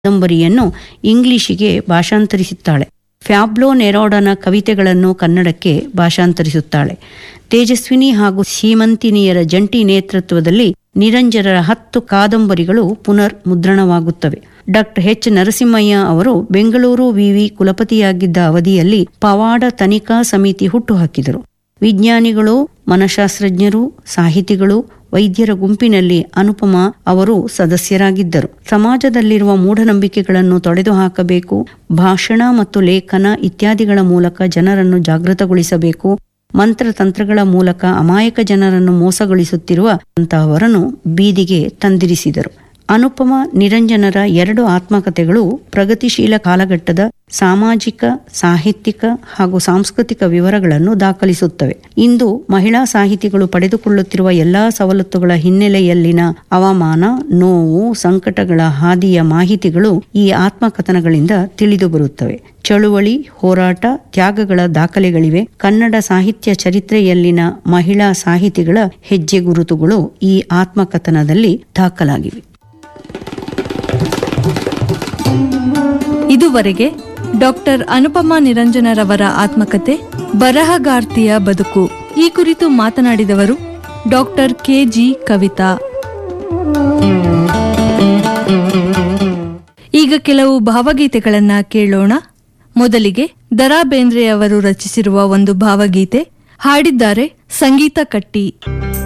ಕಾದಂಬರಿಯನ್ನು ಇಂಗ್ಲಿಷಿಗೆ ಭಾಷಾಂತರಿಸುತ್ತಾಳೆ ಫ್ಯಾಬ್ಲೋ ನೆರೋಡನ ಕವಿತೆಗಳನ್ನು ಕನ್ನಡಕ್ಕೆ ಭಾಷಾಂತರಿಸುತ್ತಾಳೆ ತೇಜಸ್ವಿನಿ ಹಾಗೂ ಸೀಮಂತಿನಿಯರ ಜಂಟಿ ನೇತೃತ್ವದಲ್ಲಿ ನಿರಂಜನರ ಹತ್ತು ಕಾದಂಬರಿಗಳು ಪುನರ್ ಮುದ್ರಣವಾಗುತ್ತವೆ ಡಾಕ್ಟರ್ ಎಚ್ ನರಸಿಂಹಯ್ಯ ಅವರು ಬೆಂಗಳೂರು ವಿವಿ ಕುಲಪತಿಯಾಗಿದ್ದ ಅವಧಿಯಲ್ಲಿ ಪವಾಡ ತನಿಖಾ ಸಮಿತಿ ಹುಟ್ಟುಹಾಕಿದರು ವಿಜ್ಞಾನಿಗಳು ಮನಶಾಸ್ತ್ರಜ್ಞರು ಸಾಹಿತಿಗಳು ವೈದ್ಯರ ಗುಂಪಿನಲ್ಲಿ ಅನುಪಮ ಅವರು ಸದಸ್ಯರಾಗಿದ್ದರು ಸಮಾಜದಲ್ಲಿರುವ ಮೂಢನಂಬಿಕೆಗಳನ್ನು ತೊಡೆದುಹಾಕಬೇಕು ಭಾಷಣ ಮತ್ತು ಲೇಖನ ಇತ್ಯಾದಿಗಳ ಮೂಲಕ ಜನರನ್ನು ಜಾಗೃತಗೊಳಿಸಬೇಕು ಮಂತ್ರತಂತ್ರಗಳ ಮೂಲಕ ಅಮಾಯಕ ಜನರನ್ನು ಮೋಸಗೊಳಿಸುತ್ತಿರುವ ಅಂತಹವರನ್ನು ಬೀದಿಗೆ ತಂದಿರಿಸಿದರು ಅನುಪಮ ನಿರಂಜನರ ಎರಡು ಆತ್ಮಕಥೆಗಳು ಪ್ರಗತಿಶೀಲ ಕಾಲಘಟ್ಟದ ಸಾಮಾಜಿಕ ಸಾಹಿತ್ಯಿಕ ಹಾಗೂ ಸಾಂಸ್ಕೃತಿಕ ವಿವರಗಳನ್ನು ದಾಖಲಿಸುತ್ತವೆ ಇಂದು ಮಹಿಳಾ ಸಾಹಿತಿಗಳು ಪಡೆದುಕೊಳ್ಳುತ್ತಿರುವ ಎಲ್ಲಾ ಸವಲತ್ತುಗಳ ಹಿನ್ನೆಲೆಯಲ್ಲಿನ ಅವಮಾನ ನೋವು ಸಂಕಟಗಳ ಹಾದಿಯ ಮಾಹಿತಿಗಳು ಈ ಆತ್ಮಕಥನಗಳಿಂದ ತಿಳಿದು ಬರುತ್ತವೆ ಚಳುವಳಿ ಹೋರಾಟ ತ್ಯಾಗಗಳ ದಾಖಲೆಗಳಿವೆ ಕನ್ನಡ ಸಾಹಿತ್ಯ ಚರಿತ್ರೆಯಲ್ಲಿನ ಮಹಿಳಾ ಸಾಹಿತಿಗಳ ಹೆಜ್ಜೆ ಗುರುತುಗಳು ಈ ಆತ್ಮಕಥನದಲ್ಲಿ ದಾಖಲಾಗಿವೆ ಇದುವರೆಗೆ ಡಾಕ್ಟರ್ ಅನುಪಮಾ ನಿರಂಜನರವರ ಆತ್ಮಕತೆ ಬರಹಗಾರ್ತಿಯ ಬದುಕು ಈ ಕುರಿತು ಮಾತನಾಡಿದವರು ಡಾಕ್ಟರ್ ಕೆಜಿ ಕವಿತಾ ಈಗ ಕೆಲವು ಭಾವಗೀತೆಗಳನ್ನ ಕೇಳೋಣ ಮೊದಲಿಗೆ ದರಾ ಬೇಂದ್ರೆಯವರು ರಚಿಸಿರುವ ಒಂದು ಭಾವಗೀತೆ ಹಾಡಿದ್ದಾರೆ ಸಂಗೀತ ಕಟ್ಟಿ